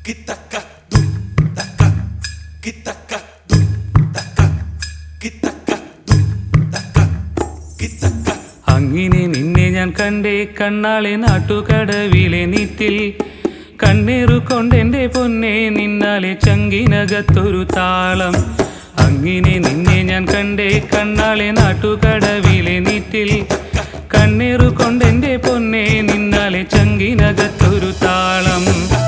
കിത്തക്ക ദും തക്ക കിത്തക്ക ദും തക്ക കിത്തക്ക ദും തക്ക കിത്തക്ക അങ്ങനെ നിന്നെ ഞാൻ കണ്ടേ കണ്ണാളെ നാട്ടുകടവിലെ നീത്തിൽ കണ്ണീറു കൊണ്ടെന്റെ പൊന്നെ നിന്നാലെ ചങ്കിനകത്തൊരു താളം അങ്ങനെ നിന്നെ ഞാൻ കണ്ടേ കണ്ണാളെ നാട്ടുകടവിലെ നീത്തിൽ കണ്ണീറു കൊണ്ടെന്റെ പൊന്നെ നിന്നാലെ ചങ്കിനകത്തൊരു താളം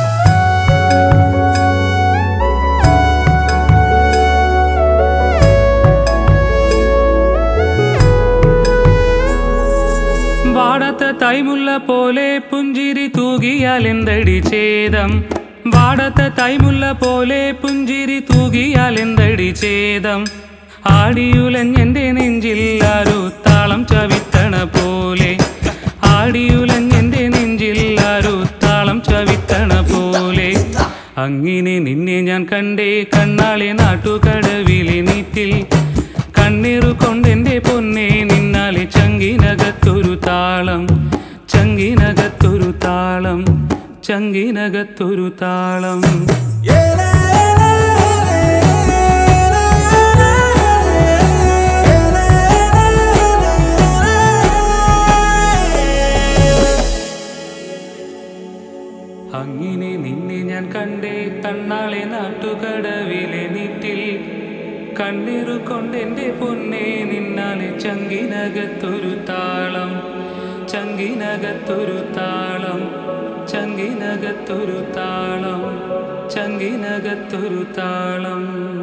വാടാത്ത തൈമുല്ല പോലെ പുഞ്ചിരി തൂകിയാൽ എന്തടി ഛേദം വാടാത്ത തൈമുല്ല പോലെ പുഞ്ചിരി തൂകിയാൽ എന്തടി ഛേദം ആടിയുലഞ്ഞെന്റെ നെഞ്ചിൽ ആരോ താളം ചവിത്തണ പോലെ ആടിയുലഞ്ഞെന്റെ നെഞ്ചിൽ ആരോ താളം ചവിത്തണ പോലെ അങ്ങനെ നിന്നെ ഞാൻ കണ്ടേ കണ്ണാളെ നാട്ടുകടവിലെ നീറ്റിൽ കണ്ണീറു കൊണ്ടെന്റെ പൊന്നെ നിന്നാലെ ചങ്കിനകത്തൊരു താളം ചങ്കിനകത്തൊരു താളം ചങ്കിനകത്തൊരു താളം അങ്ങനെ നിന്നെ ഞാൻ കണ്ടേ കണ്ണാളെ നാട്ടുകടവിലെ നീറ്റിൽ കണ്ണീറു കൊണ്ടെന്റെ പൊന്നെ നിന്നാലെ ചങ്കിനകത്തൊരു താളം ചങ്കിനകത്തൊരു താളം ചങ്കിനകത്തൊരു താളം ചങ്കിനകത്തൊരു താളം